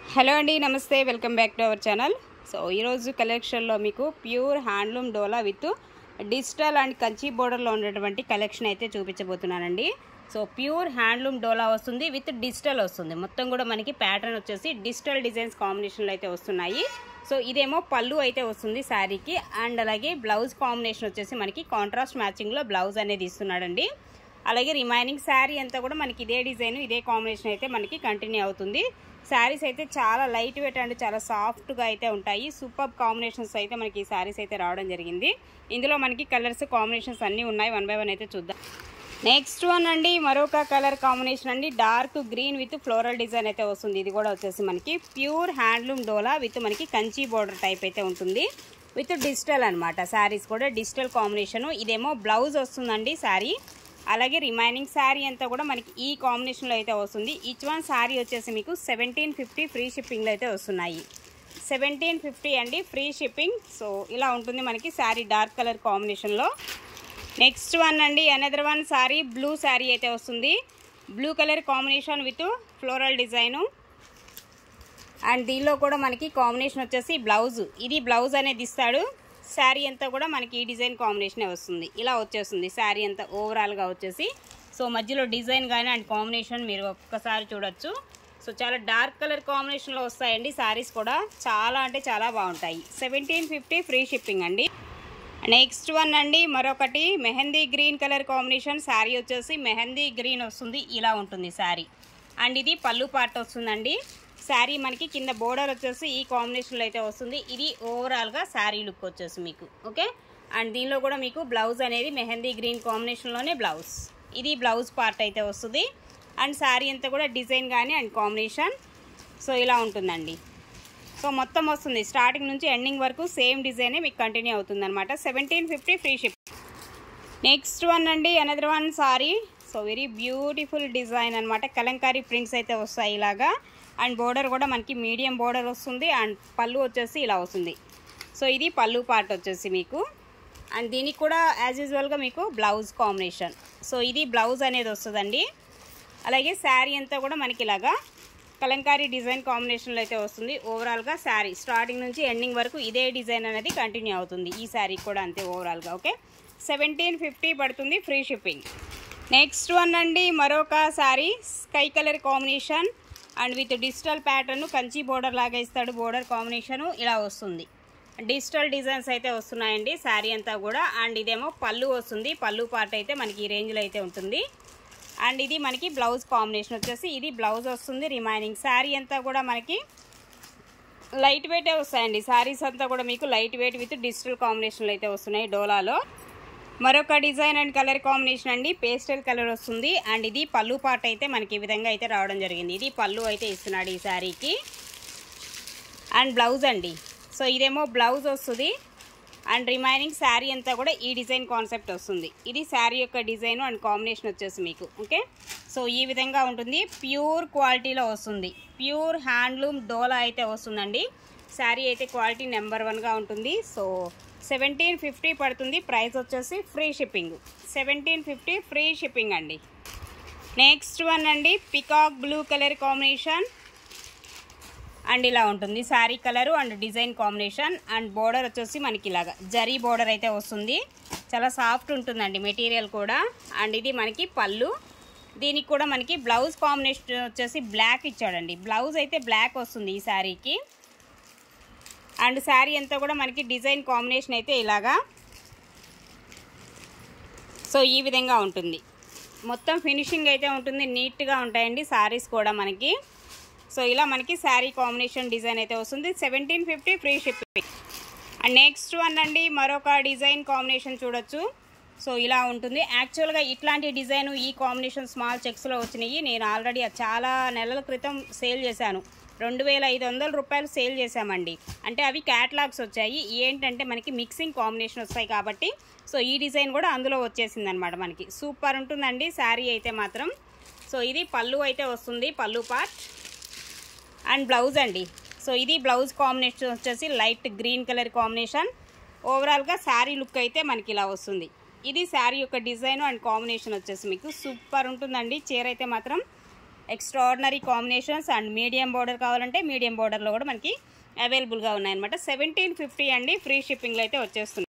hello అండి నమస్తే welcome back to our channel so ఈరోజు కలెక్షన్లో మీకు pure handloom dola with digital and Kanchi బోర్డర్లో ఉన్నటువంటి కలెక్షన్ అయితే చూపించబోతున్నానండి సో ప్యూర్ హ్యాండ్లూమ్ డోలా వస్తుంది విత్ డిజిటల్ వస్తుంది మొత్తం కూడా మనకి ప్యాటర్న్ వచ్చేసి డిజిటల్ డిజైన్స్ కాంబినేషన్లో అయితే వస్తున్నాయి సో ఇదేమో పళ్ళు అయితే వస్తుంది శారీకి అండ్ అలాగే బ్లౌజ్ కాంబినేషన్ వచ్చేసి మనకి కాంట్రాస్ట్ మ్యాచింగ్లో బ్లౌజ్ అనేది ఇస్తున్నాడండి అలాగే రిమైనింగ్ శారీ అంతా కూడా మనకి ఇదే డిజైన్ ఇదే కాంబినేషన్ అయితే మనకి కంటిన్యూ అవుతుంది శారీస్ అయితే చాలా లైట్ వెయిట్ అండ్ చాలా సాఫ్ట్గా అయితే ఉంటాయి సూపర్ కాంబినేషన్స్ అయితే మనకి ఈ శారీస్ అయితే రావడం జరిగింది ఇందులో మనకి కలర్స్ కాంబినేషన్స్ అన్నీ ఉన్నాయి వన్ బై వన్ అయితే చూద్దాం నెక్స్ట్ వన్ అండి మరొక కలర్ కాంబినేషన్ అండి dark green with floral design అయితే వస్తుంది ఇది కూడా వచ్చేసి మనకి ప్యూర్ హ్యాండ్లూమ్ డోలా విత్ మనకి కంచి బోర్డర్ టైప్ అయితే ఉంటుంది విత్ డిజిటల్ అనమాట శారీస్ కూడా డిజిటల్ కాంబినేషన్ ఇదేమో బ్లౌజ్ వస్తుందండి శారీ అలాగే రిమైనింగ్ శారీ అంతా కూడా మనకి ఈ కాంబినేషన్లో అయితే వస్తుంది ఈచ్ వన్ శారీ వచ్చేసి మీకు సెవెంటీన్ ఫిఫ్టీ ఫ్రీ షిప్పింగ్లో అయితే వస్తున్నాయి సెవెంటీన్ ఫిఫ్టీ అండి ఫ్రీ షిప్పింగ్ సో ఇలా ఉంటుంది మనకి శారీ డార్క్ కలర్ కాంబినేషన్లో నెక్స్ట్ వన్ అండి another one sari blue sari అయితే వస్తుంది blue colour combination with floral design and దీనిలో కూడా మనకి కాంబినేషన్ వచ్చేసి బ్లౌజ్ ఇది బ్లౌజ్ అనేది ఇస్తాడు శారీ అంతా కూడా మనకి ఈ డిజైన్ కాంబినేషనే వస్తుంది ఇలా వచ్చేస్తుంది శారీ అంతా ఓవరాల్గా వచ్చేసి సో మధ్యలో డిజైన్ కానీ అండ్ కాంబినేషన్ మీరు ఒక్కసారి చూడొచ్చు సో చాలా డార్క్ కలర్ కాంబినేషన్లో వస్తాయండి శారీస్ కూడా చాలా అంటే చాలా బాగుంటాయి సెవెంటీన్ ఫిఫ్టీ ఫ్రీ షిప్పింగ్ అండి నెక్స్ట్ వన్ అండి మరొకటి mehndi green colour combination sari వచ్చేసి మెహందీ గ్రీన్ వస్తుంది ఇలా ఉంటుంది శారీ అండ్ ఇది పళ్ళు పార్ట్ వస్తుందండి శారీ మనకి కింద బోర్డర్ వచ్చేసి ఈ కాంబినేషన్లో అయితే వస్తుంది ఇది ఓవరాల్గా శారీ లుక్ వచ్చేసి మీకు ఓకే అండ్ దీనిలో కూడా మీకు బ్లౌజ్ అనేది మెహందీ గ్రీన్ కాంబినేషన్లోనే బ్లౌజ్ ఇది బ్లౌజ్ పార్ట్ అయితే వస్తుంది అండ్ శారీ అంతా కూడా డిజైన్ కానీ అండ్ కాంబినేషన్ సో ఇలా ఉంటుందండి సో మొత్తం వస్తుంది స్టార్టింగ్ నుంచి ఎండింగ్ వరకు సేమ్ డిజైనే మీకు కంటిన్యూ అవుతుంది అనమాట seventeen fifty free ship next one అండి another one sari so very beautiful design అనమాట కలంకారీ ప్రింట్స్ అయితే వస్తాయి ఇలాగా అండ్ బోర్డర్ కూడా మనకి మీడియం బోర్డర్ వస్తుంది అండ్ పళ్ళు వచ్చేసి ఇలా వస్తుంది సో ఇది పళ్ళు పార్ట్ వచ్చేసి మీకు అండ్ దీనికి కూడా యాజ్ యూజువల్గా మీకు బ్లౌజ్ కాంబినేషన్ సో ఇది బ్లౌజ్ అనేది వస్తుందండి అలాగే శారీ అంతా కూడా మనకి ఇలాగా కలంకారీ డిజైన్ కాంబినేషన్లో అయితే వస్తుంది ఓవరాల్గా శారీ స్టార్టింగ్ నుంచి ఎండింగ్ వరకు ఇదే డిజైన్ అనేది కంటిన్యూ అవుతుంది ఈ శారీ కూడా అంతే ఓవరాల్గా ఓకే సెవెంటీన్ ఫిఫ్టీ పడుతుంది ఫ్రీ షిప్పింగ్ నెక్స్ట్ వన్ అండి మరొక sari sky colour combination and with digital pattern Kanchi border లాగా ఇస్తాడు బోర్డర్ కాంబినేషను ఇలా వస్తుంది డిజిటల్ డిజైన్స్ అయితే వస్తున్నాయండి శారీ అంతా కూడా అండ్ ఇదేమో పళ్ళు వస్తుంది పళ్ళు పార్ట్ అయితే మనకి ఈ రేంజ్లో అయితే ఉంటుంది అండ్ ఇది మనకి బ్లౌజ్ కాంబినేషన్ వచ్చేసి ఇది బ్లౌజ్ వస్తుంది రిమైనింగ్ శారీ అంతా కూడా మనకి లైట్ వెయిటే వస్తాయండి శారీస్ అంతా కూడా మీకు లైట్ వెయిట్ విత్ డిజిటల్ కాంబినేషన్లో అయితే వస్తున్నాయి డోలాలో మరొక డిజైన్ అండ్ కలర్ కాంబినేషన్ అండి పేస్టల్ కలర్ వస్తుంది అండ్ ఇది పళ్ళు పార్ట్ అయితే మనకి ఈ విధంగా అయితే రావడం జరిగింది ఇది పళ్ళు అయితే ఇస్తున్నాడు ఈ శారీకి అండ్ బ్లౌజ్ అండి సో ఇదేమో బ్లౌజ్ వస్తుంది అండ్ రిమైనింగ్ శారీ అంతా కూడా ఈ డిజైన్ కాన్సెప్ట్ వస్తుంది ఇది శారీ యొక్క డిజైన్ అండ్ కాంబినేషన్ వచ్చేసి మీకు ఓకే సో ఈ విధంగా ఉంటుంది ప్యూర్ క్వాలిటీలో వస్తుంది ప్యూర్ హ్యాండ్లూమ్ డోలా అయితే వస్తుందండి శారీ అయితే క్వాలిటీ నెంబర్ వన్గా ఉంటుంది సో సెవెంటీన్ ఫిఫ్టీ పడుతుంది ప్రైస్ వచ్చేసి free shipping seventeen fifty free shipping అండి నెక్స్ట్ వన్ అండి peacock blue colour combination and ఇలా ఉంటుంది sari colour and design combination and border వచ్చేసి మనకి ఇలాగా జరీ బోర్డర్ అయితే వస్తుంది చాలా సాఫ్ట్ ఉంటుందండి మెటీరియల్ కూడా అండ్ ఇది మనకి పళ్ళు దీనికి కూడా మనకి బ్లౌజ్ కాంబినేషన్ వచ్చేసి బ్లాక్ ఇచ్చాడండి బ్లౌజ్ అయితే బ్లాక్ వస్తుంది ఈ శారీకి అండ్ శారీ అంతా కూడా మనకి డిజైన్ కాంబినేషన్ అయితే ఇలాగా సో ఈ విధంగా ఉంటుంది మొత్తం ఫినిషింగ్ అయితే ఉంటుంది నీట్గా ఉంటాయండి శారీస్ కూడా మనకి సో ఇలా మనకి శారీ కాంబినేషన్ డిజైన్ అయితే వస్తుంది seventeen fifty free shipping and next one అండి మరొక డిజైన్ కాంబినేషన్ చూడొచ్చు సో ఇలా ఉంటుంది యాక్చువల్గా ఇట్లాంటి డిజైన్ ఈ కాంబినేషన్ స్మాల్ చెక్స్లో వచ్చినాయి నేను ఆల్రెడీ చాలా నెలల క్రితం సేల్ చేశాను రెండు వేల ఐదు వందల రూపాయలు సేల్ చేశామండి అంటే అవి క్యాటలాగ్స్ వచ్చాయి ఏంటంటే మనకి మిక్సింగ్ కాంబినేషన్ వస్తాయి కాబట్టి సో ఈ డిజైన్ కూడా అందులో వచ్చేసింది అనమాట మనకి సూపర్ ఉంటుందండి శారీ అయితే మాత్రం సో ఇది పళ్ళు అయితే వస్తుంది పళ్ళు పార్ట్ అండ్ బ్లౌజ్ అండి సో ఇది బ్లౌజ్ కాంబినేషన్ వచ్చేసి లైట్ గ్రీన్ కలర్ కాంబినేషన్ ఓవరాల్గా శారీ లుక్ అయితే మనకి ఇలా వస్తుంది ఇది శారీ యొక్క డిజైన్ అండ్ కాంబినేషన్ వచ్చేసి మీకు సూపర్ ఉంటుందండి చీర అయితే మాత్రం extraordinary combinations and medium border కావాలంటే మీడియం బార్డర్లో కూడా మనకి అవైలబుల్గా ఉన్నాయన్నమాట సెవెంటీన్ ఫిఫ్టీ అండి ఫ్రీ షిప్పింగ్లో అయితే వచ్చేస్తుంది